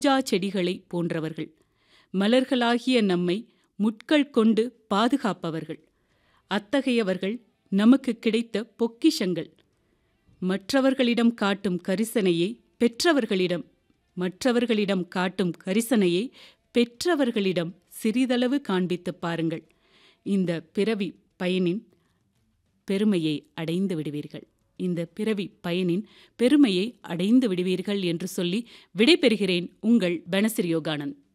ரோஜா செடிகளை போன்றவர்கள் மலர்களாகிய நம்மை முட்கள் கொண்டு பாதுகாப்பவர்கள் அத்தகையவர்கள் நமக்கு கிடைத்த பொக்கிஷங்கள் மற்றவர்களிடம் காட்டும் கரிசனையை பெற்றவர்களிடம் மற்றவர்களிடம் காட்டும் கரிசனையை பெற்றவர்களிடம் சிறிதளவு காண்பித்துப் பாருங்கள் இந்த பிறவி பயனின் பெருமையை அடைந்து விடுவீர்கள் இந்த பிறவி பயனின் பெருமையை அடைந்து விடுவீர்கள் என்று சொல்லி விடைபெறுகிறேன் உங்கள் பனசிர் யோகானந்த்